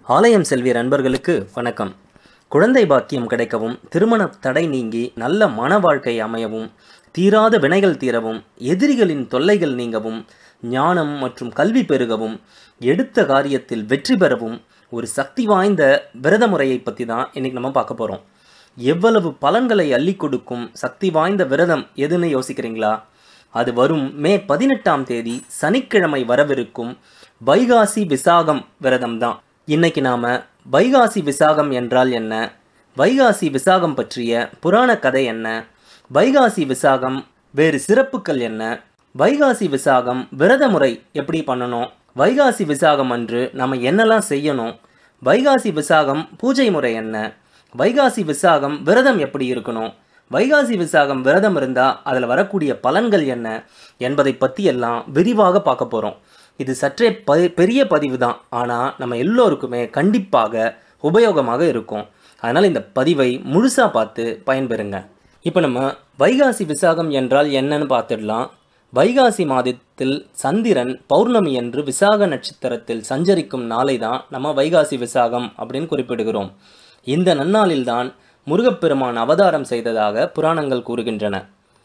ஆலயம் செல்வி நண்பர்களுக்கு வணக்கம் குழந்தை பாக்கியம் கிடைக்கவும் திருமண தடை நீங்கி நல்ல மன வாழ்க்கை அமையவும் தீராத வினைகள் தீரவும் எதிரிகளின் தொல்லைகள் நீங்கவும் ஞானம் மற்றும் கல்வி பெருகவும் எடுத்த காரியத்தில் வெற்றி பெறவும் ஒரு சக்தி வாய்ந்த விரத முறையை பற்றி தான் இன்னைக்கு நம்ம பார்க்க போகிறோம் எவ்வளவு பலன்களை அள்ளி கொடுக்கும் சக்தி வாய்ந்த விரதம் எதுன்னு யோசிக்கிறீங்களா அது வரும் மே பதினெட்டாம் தேதி சனிக்கிழமை வரவிருக்கும் வைகாசி விசாகம் விரதம் தான் இன்னைக்கு நாம வைகாசி விசாகம் என்றால் என்ன வைகாசி விசாகம் பற்றிய புராண கதை என்ன வைகாசி விசாகம் வேறு சிறப்புகள் என்ன வைகாசி விசாகம் விரத முறை எப்படி பண்ணணும் வைகாசி விசாகம் அன்று நம்ம என்னெல்லாம் செய்யணும் வைகாசி விசாகம் பூஜை முறை என்ன வைகாசி விசாகம் விரதம் எப்படி இருக்கணும் வைகாசி விசாகம் விரதம் இருந்தால் அதில் வரக்கூடிய பலன்கள் என்ன என்பதை பற்றி எல்லாம் விரிவாக பார்க்க போகிறோம் இது சற்றே ப பெரிய பதிவு தான் ஆனால் நம்ம எல்லோருக்குமே கண்டிப்பாக உபயோகமாக இருக்கும் அதனால் இந்த பதிவை முழுசாக பார்த்து பயன்பெறுங்க இப்போ நம்ம வைகாசி விசாகம் என்றால் என்னன்னு பார்த்துடலாம் வைகாசி மாதத்தில் சந்திரன் பௌர்ணமி என்று விசாக நட்சத்திரத்தில் சஞ்சரிக்கும் நாளை தான் நம்ம வைகாசி விசாகம் அப்படின்னு குறிப்பிடுகிறோம் இந்த நன்னாளில்தான் முருகப்பெருமான் அவதாரம் செய்ததாக புராணங்கள் கூறுகின்றன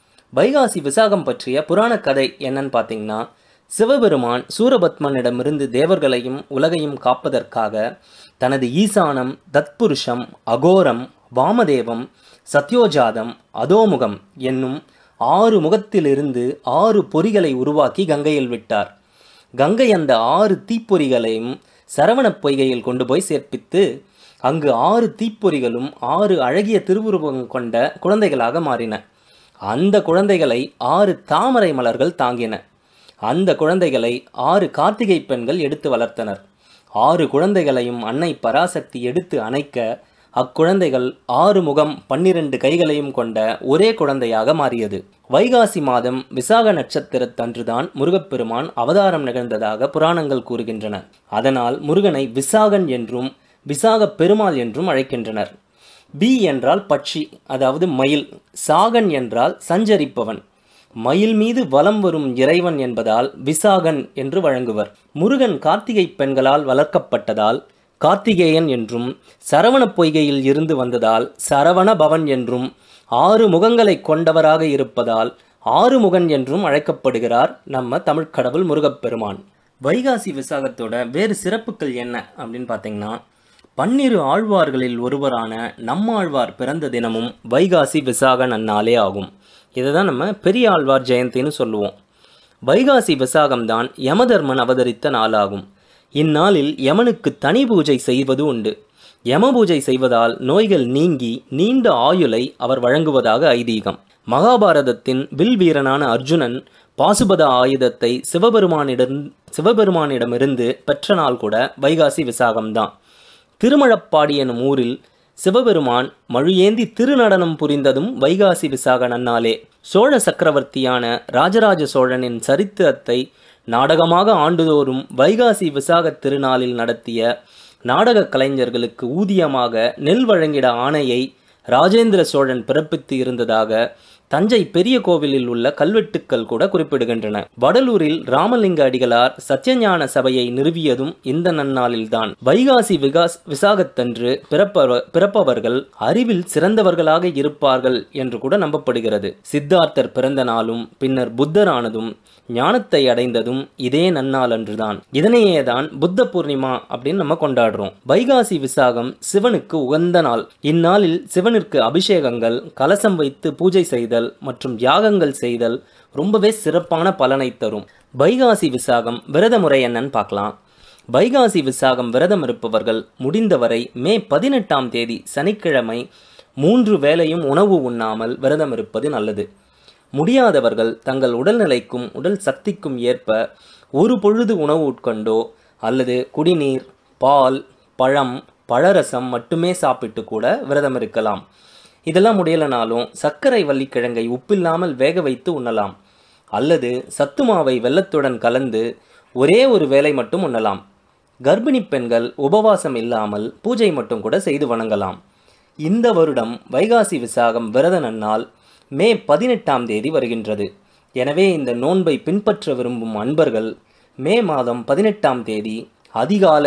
வைகாசி விசாகம் பற்றிய புராண கதை என்னன்னு பார்த்தீங்கன்னா சிவபெருமான் சூரபத்மனிடமிருந்து தேவர்களையும் உலகையும் காப்பதற்காக தனது ஈசானம் தத்புருஷம் அகோரம் வாமதேவம் சத்யோஜாதம் அதோமுகம் என்னும் ஆறு முகத்திலிருந்து ஆறு பொறிகளை உருவாக்கி கங்கையில் விட்டார் கங்கை அந்த ஆறு தீப்பொறிகளையும் சரவணப் பொய்கையில் கொண்டு போய் சேர்ப்பித்து அங்கு ஆறு தீப்பொறிகளும் ஆறு அழகிய திருவுருவம் கொண்ட குழந்தைகளாக மாறின அந்த குழந்தைகளை ஆறு தாமரை மலர்கள் தாங்கின அந்த குழந்தைகளை ஆறு கார்த்திகை பெண்கள் எடுத்து வளர்த்தனர் ஆறு குழந்தைகளையும் அன்னை பராசக்தி எடுத்து அணைக்க அக்குழந்தைகள் ஆறு முகம் பன்னிரண்டு கைகளையும் கொண்ட ஒரே குழந்தையாக மாறியது வைகாசி மாதம் விசாக நட்சத்திரத்தன்றுதான் முருகப்பெருமான் அவதாரம் நிகழ்ந்ததாக புராணங்கள் கூறுகின்றன அதனால் முருகனை விசாகன் என்றும் விசாக பெருமாள் என்றும் அழைக்கின்றனர் பி என்றால் பட்சி அதாவது மயில் சாகன் என்றால் சஞ்சரிப்பவன் மயில் மீது வலம் வரும் இறைவன் என்பதால் விசாகன் என்று வழங்குவர் முருகன் கார்த்திகை பெண்களால் வளர்க்கப்பட்டதால் கார்த்திகேயன் என்றும் சரவண பொய்கையில் இருந்து வந்ததால் சரவண பவன் என்றும் ஆறு முகங்களை கொண்டவராக இருப்பதால் ஆறுமுகன் என்றும் அழைக்கப்படுகிறார் நம்ம தமிழ் கடவுள் முருகப்பெருமான் வைகாசி விசாகத்தோட வேறு சிறப்புகள் என்ன அப்படின்னு பார்த்தீங்கன்னா பன்னிரு ஆழ்வார்களில் ஒருவரான நம்மாழ்வார் பிறந்த தினமும் வைகாசி விசாக நன்னாளே ஆகும் இதை தான் நம்ம பெரிய ஆழ்வார் ஜெயந்தின்னு சொல்லுவோம் வைகாசி விசாகம்தான் யமதர்மன் அவதரித்த நாளாகும் இந்நாளில் யமனுக்கு தனி பூஜை செய்வது உண்டு யம பூஜை செய்வதால் நோய்கள் நீங்கி நீண்ட ஆயுளை அவர் வழங்குவதாக ஐதீகம் மகாபாரதத்தின் வில் வீரனான அர்ஜுனன் பாசுபத ஆயுதத்தை சிவபெருமானிடம் சிவபெருமானிடமிருந்து பெற்ற நாள் கூட வைகாசி விசாகம்தான் திருமழப்பாடி எனும் ஊரில் சிவபெருமான் மழுயேந்தி திருநடனம் புரிந்ததும் வைகாசி விசாக நன்னாளே சோழ சக்கரவர்த்தியான ராஜராஜ சோழனின் சரித்திரத்தை நாடகமாக ஆண்டுதோறும் வைகாசி விசாக திருநாளில் நடத்திய நாடக கலைஞர்களுக்கு ஊதியமாக நெல் வழங்கிட ஆணையை ராஜேந்திர சோழன் பிறப்பித்து இருந்ததாக தஞ்சை பெரிய கோவிலில் உள்ள கல்வெட்டுக்கள் கூட குறிப்பிடுகின்றன வடலூரில் ராமலிங்க அடிகளார் சத்தியஞான சபையை நிறுவியதும் இந்த நன்னாளில்தான் வைகாசி விகாஸ் விசாகத்தன்று பிறப்பவர் பிறப்பவர்கள் அறிவில் சிறந்தவர்களாக இருப்பார்கள் என்று கூட நம்பப்படுகிறது சித்தார்த்தர் பிறந்த நாளும் பின்னர் புத்தரானதும் ஞானத்தை அடைந்ததும் இதே நன்னாள் அன்றுதான் இதனையே தான் புத்த பூர்ணிமா அப்படின்னு நம்ம கொண்டாடுறோம் வைகாசி விசாகம் சிவனுக்கு உகந்த நாள் இந்நாளில் சிவனிற்கு அபிஷேகங்கள் கலசம் வைத்து பூஜை செய்தல் மற்றும் யாகங்கள் செய்தல் ரொம்பவே சிறப்பான பலனை தரும் வைகாசி விசாகம் விரத முறை என்னன்னு பார்க்கலாம் வைகாசி விசாகம் விரதம் இருப்பவர்கள் முடிந்தவரை மே பதினெட்டாம் தேதி சனிக்கிழமை மூன்று வேளையும் உணவு உண்ணாமல் விரதம் இருப்பது நல்லது முடியாதவர்கள் தங்கள் உடல்நிலைக்கும் உடல் சக்திக்கும் ஏற்ப ஒரு பொழுது உணவு உட்கொண்டோ அல்லது குடிநீர் பால் பழம் பழரசம் மட்டுமே சாப்பிட்டு கூட விரதம் இருக்கலாம் இதெல்லாம் முடியலனாலும் சர்க்கரை வள்ளிக்கிழங்கை உப்பில்லாமல் வேக வைத்து உண்ணலாம் அல்லது சத்து மாவை வெள்ளத்துடன் கலந்து ஒரே ஒரு வேளை மட்டும் உண்ணலாம் கர்ப்பிணி பெண்கள் உபவாசம் இல்லாமல் பூஜை மட்டும் கூட செய்து வணங்கலாம் இந்த வருடம் வைகாசி விசாகம் விரத நன்னாள் மே பதினெட்டாம் தேதி வருகின்றது எனவே இந்த நோன்பை பின்பற்ற விரும்பும் அன்பர்கள் மே மாதம் பதினெட்டாம் தேதி அதிகாலை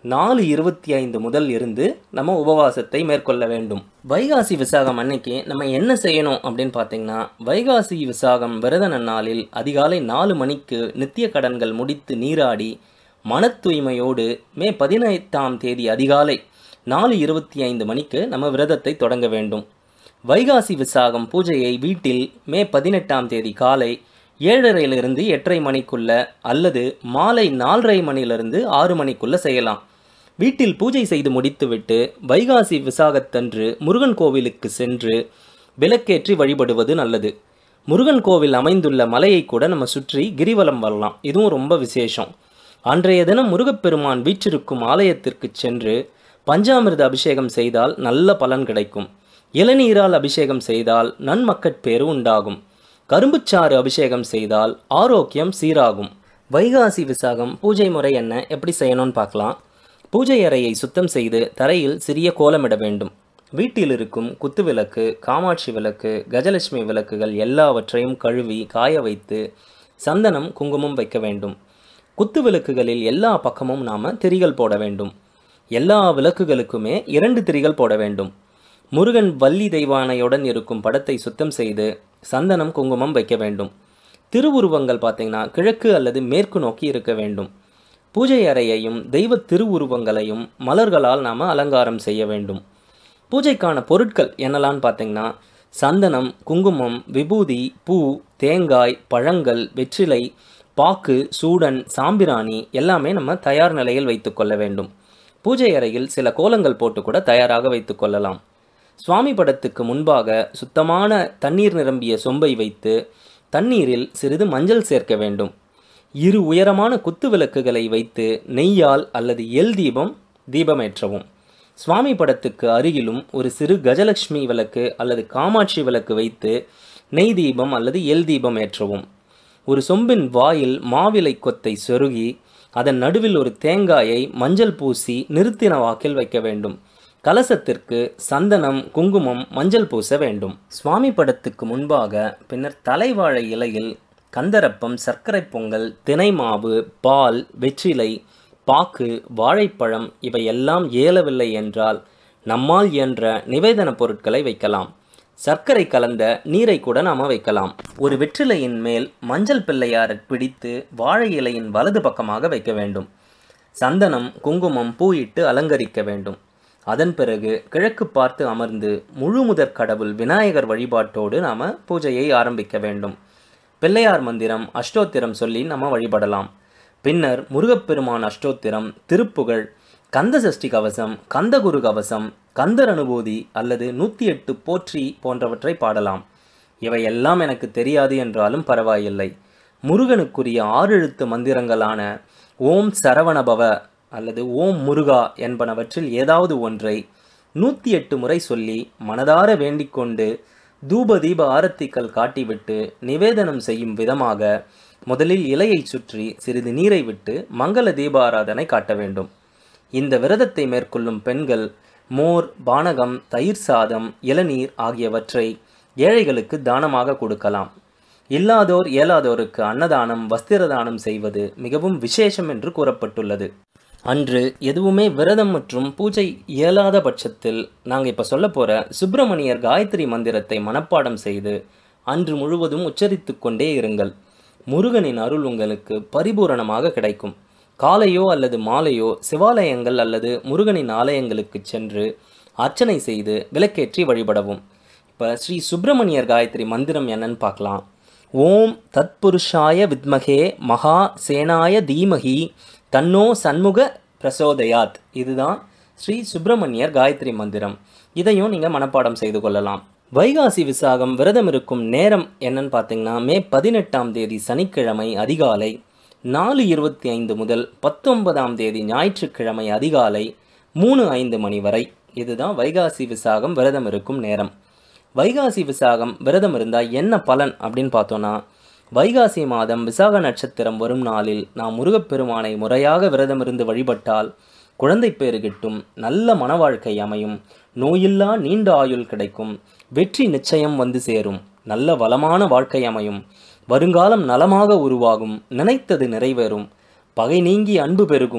நாலு இருபத்தி ஐந்து முதல் இருந்து நம்ம உபவாசத்தை மேற்கொள்ள வேண்டும் வைகாசி விசாகம் அன்னைக்கு நம்ம என்ன செய்யணும் அப்படின்னு பார்த்தீங்கன்னா வைகாசி விசாகம் விரத நன்னாளில் அதிகாலை நாலு மணிக்கு நித்திய கடன்கள் முடித்து நீராடி மன தூய்மையோடு மே பதினெட்டாம் தேதி அதிகாலை நாலு இருபத்தி ஐந்து மணிக்கு நம்ம விரதத்தை தொடங்க வேண்டும் வைகாசி விசாகம் பூஜையை வீட்டில் மே பதினெட்டாம் தேதி காலை ஏழரையிலிருந்து எட்டரை மணிக்குள்ள அல்லது மாலை நாலரை மணியிலிருந்து ஆறு மணிக்குள்ள செய்யலாம் வீட்டில் பூஜை செய்து முடித்துவிட்டு வைகாசி விசாகத்தன்று முருகன் கோவிலுக்கு சென்று விளக்கேற்றி வழிபடுவது நல்லது முருகன் கோவில் அமைந்துள்ள மலையை கூட நம்ம சுற்றி கிரிவலம் வரலாம் இதுவும் ரொம்ப விசேஷம் அன்றைய தினம் முருகப்பெருமான் வீற்றிருக்கும் ஆலயத்திற்கு சென்று பஞ்சாமிர்த அபிஷேகம் செய்தால் நல்ல பலன் கிடைக்கும் இளநீரால் அபிஷேகம் செய்தால் நன்மக்கட்பேறு உண்டாகும் கரும்புச்சாறு அபிஷேகம் செய்தால் ஆரோக்கியம் சீராகும் வைகாசி விசாகம் பூஜை முறை என்ன எப்படி செய்யணும்னு பார்க்கலாம் பூஜை அறையை சுத்தம் செய்து தரையில் சிறிய கோலமிட வேண்டும் வீட்டில் இருக்கும் குத்து விளக்கு காமாட்சி விளக்கு கஜலட்சுமி விளக்குகள் எல்லாவற்றையும் கழுவி காய வைத்து சந்தனம் குங்குமம் வைக்க வேண்டும் குத்து விளக்குகளில் எல்லா பக்கமும் நாம திரிகள் போட வேண்டும் எல்லா விளக்குகளுக்குமே இரண்டு திரிகள் போட வேண்டும் முருகன் வள்ளி தெய்வானையுடன் இருக்கும் படத்தை சுத்தம் செய்து சந்தனம் குங்குமம் வைக்க வேண்டும் திருவுருவங்கள் பார்த்தீங்கன்னா கிழக்கு அல்லது மேற்கு நோக்கி இருக்க வேண்டும் பூஜை அறையையும் தெய்வ திருவுருவங்களையும் மலர்களால் நாம் அலங்காரம் செய்ய வேண்டும் பூஜைக்கான பொருட்கள் என்னலான்னு பார்த்தீங்கன்னா சந்தனம் குங்குமம் விபூதி பூ தேங்காய் பழங்கள் வெற்றிலை பாக்கு சூடன் சாம்பிராணி எல்லாமே நம்ம தயார் நிலையில் வைத்துக்கொள்ள வேண்டும் பூஜை அறையில் சில கோலங்கள் போட்டு கூட தயாராக வைத்துக் கொள்ளலாம் சுவாமி படத்துக்கு முன்பாக சுத்தமான தண்ணீர் நிரம்பிய சொம்பை வைத்து தண்ணீரில் சிறிது மஞ்சள் சேர்க்க வேண்டும் இரு உயரமான குத்து விளக்குகளை வைத்து நெய்யால் அல்லது எல் தீபம் தீபமேற்றவும் சுவாமி படத்துக்கு அருகிலும் ஒரு சிறு கஜலட்சுமி விளக்கு அல்லது காமாட்சி விளக்கு வைத்து நெய் தீபம் அல்லது எல் தீபம் ஏற்றவும் ஒரு சொம்பின் வாயில் மாவிலை கொத்தை சொருகி அதன் நடுவில் ஒரு தேங்காயை மஞ்சள் பூசி நிறுத்தின வாக்கில் வைக்க வேண்டும் கலசத்திற்கு சந்தனம் குங்குமம் மஞ்சள் பூச வேண்டும் சுவாமி படத்துக்கு முன்பாக பின்னர் தலைவாழை இலையில் கந்தரப்பம் சர்க்கரை பொங்கல் தினை மாவு பால் வெற்றிலை பாக்கு வாழைப்பழம் இவை எல்லாம் இயலவில்லை என்றால் நம்மால் இயன்ற நிவேதன பொருட்களை வைக்கலாம் சர்க்கரை கலந்த நீரை கூட நாம வைக்கலாம் ஒரு வெற்றிலையின் மேல் மஞ்சள் பிள்ளையாரை பிடித்து வாழை இலையின் வலது பக்கமாக வைக்க வேண்டும் சந்தனம் குங்குமம் பூ இட்டு அலங்கரிக்க வேண்டும் அதன் பிறகு கிழக்கு பார்த்து அமர்ந்து முழு முதற் கடவுள் விநாயகர் வழிபாட்டோடு நாம பூஜையை ஆரம்பிக்க வேண்டும் பிள்ளையார் மந்திரம் அஷ்டோத்திரம் சொல்லி நம்ம வழிபடலாம் பின்னர் முருகப்பெருமான் அஷ்டோத்திரம் திருப்புகழ் கந்த சஷ்டி கவசம் கந்தகுரு கவசம் கந்தர் அனுபூதி அல்லது நூற்றி எட்டு போற்றி போன்றவற்றை பாடலாம் இவையெல்லாம் எனக்கு தெரியாது என்றாலும் பரவாயில்லை முருகனுக்குரிய ஆறெழுத்து மந்திரங்களான ஓம் சரவணபவ அல்லது ஓம் முருகா என்பனவற்றில் ஏதாவது ஒன்றை நூற்றி எட்டு முறை சொல்லி மனதார வேண்டிக்கொண்டு தூப தீப ஆரத்திகள் காட்டிவிட்டு நிவேதனம் செய்யும் விதமாக முதலில் இலையை சுற்றி சிறிது நீரை விட்டு மங்கள தீபாராதனை காட்ட வேண்டும் இந்த விரதத்தை மேற்கொள்ளும் பெண்கள் மோர் பானகம் தயிர் சாதம் இளநீர் ஆகியவற்றை ஏழைகளுக்கு தானமாக கொடுக்கலாம் இல்லாதோர் இயலாதோருக்கு அன்னதானம் வஸ்திர தானம் செய்வது மிகவும் விசேஷம் என்று கூறப்பட்டுள்ளது அன்று எதுவுமே விரதம் மற்றும் பூஜை இயலாத பட்சத்தில் நாங்கள் இப்போ சொல்ல போகிற சுப்பிரமணியர் காயத்ரி மந்திரத்தை மனப்பாடம் செய்து அன்று முழுவதும் உச்சரித்து கொண்டே இருங்கள் முருகனின் அருள் உங்களுக்கு பரிபூரணமாக கிடைக்கும் காலையோ அல்லது மாலையோ சிவாலயங்கள் அல்லது முருகனின் ஆலயங்களுக்கு சென்று அர்ச்சனை செய்து விளக்கேற்றி வழிபடவும் இப்போ ஸ்ரீ சுப்பிரமணியர் காயத்ரி மந்திரம் என்னன்னு பார்க்கலாம் ஓம் தத்புருஷாய வித்மகே மகா சேனாய தீமகி தன்னோ சண்முக பிரசோதயாத் இதுதான் ஸ்ரீ சுப்பிரமணியர் காயத்ரி மந்திரம் இதையும் நீங்கள் மனப்பாடம் செய்து கொள்ளலாம் வைகாசி விசாகம் விரதம் இருக்கும் நேரம் என்னன்னு பார்த்தீங்கன்னா மே பதினெட்டாம் தேதி சனிக்கிழமை அதிகாலை நாலு இருபத்தி ஐந்து முதல் பத்தொன்பதாம் தேதி ஞாயிற்றுக்கிழமை அதிகாலை மூணு ஐந்து மணி வரை இதுதான் வைகாசி விசாகம் விரதம் இருக்கும் நேரம் வைகாசி விசாகம் விரதம் இருந்தால் என்ன பலன் அப்படின்னு பார்த்தோன்னா வைகாசி மாதம் விசாக நட்சத்திரம் வரும் நாளில் நாம் முருகப்பெருமானை முறையாக விரதமிருந்து வழிபட்டால் குழந்தை பேறு கிட்டும் நல்ல மன வாழ்க்கை அமையும் நோயில்லா நீண்ட ஆயுள் கிடைக்கும் வெற்றி நிச்சயம் வந்து சேரும் நல்ல வளமான வாழ்க்கை அமையும் வருங்காலம் நலமாக உருவாகும் நினைத்தது நிறைவேறும் பகை நீங்கி அன்பு பெருகும்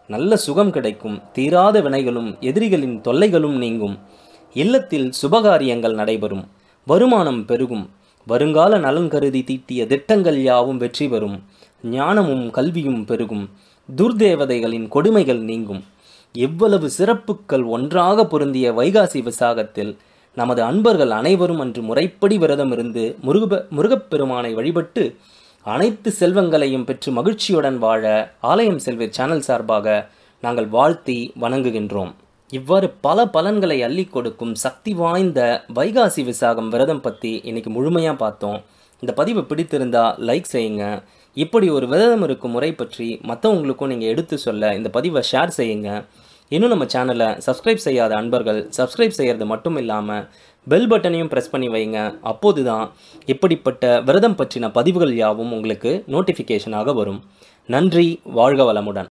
நல்ல சுகம் கிடைக்கும் தீராத வினைகளும் எதிரிகளின் தொல்லைகளும் நீங்கும் இல்லத்தில் சுபகாரியங்கள் நடைபெறும் வருமானம் பெருகும் வருங்கால நலன் கருதி தீட்டிய திட்டங்கள் யாவும் வெற்றி பெறும் ஞானமும் கல்வியும் பெருகும் துர்தேவதைகளின் கொடுமைகள் நீங்கும் எவ்வளவு சிறப்புகள் ஒன்றாக பொருந்திய வைகாசி விசாகத்தில் நமது அன்பர்கள் அனைவரும் அன்று முறைப்படி விரதம் இருந்து முருக முருகப்பெருமானை வழிபட்டு அனைத்து செல்வங்களையும் பெற்று மகிழ்ச்சியுடன் வாழ ஆலயம் செல்வர் சேனல் சார்பாக நாங்கள் வாழ்த்தி வணங்குகின்றோம் இவ்வாறு பல பலன்களை அள்ளி கொடுக்கும் சக்தி வாய்ந்த வைகாசி விசாகம் விரதம் பற்றி இன்னைக்கு முழுமையாக பார்த்தோம் இந்த பதிவு பிடித்திருந்தா லைக் செய்யுங்க இப்படி ஒரு விரதம் இருக்கும் முறை பற்றி மற்றவங்களுக்கும் நீங்கள் எடுத்து சொல்ல இந்த பதிவை ஷேர் செய்யுங்க இன்னும் நம்ம சேனலை சப்ஸ்கிரைப் செய்யாத அன்பர்கள் சப்ஸ்கிரைப் செய்கிறது மட்டும் இல்லாமல் பெல் பட்டனையும் ப்ரெஸ் பண்ணி வைங்க அப்போது தான் இப்படிப்பட்ட விரதம் பற்றின பதிவுகள் யாவும் உங்களுக்கு நோட்டிஃபிகேஷனாக வரும் நன்றி வாழ்க வளமுடன்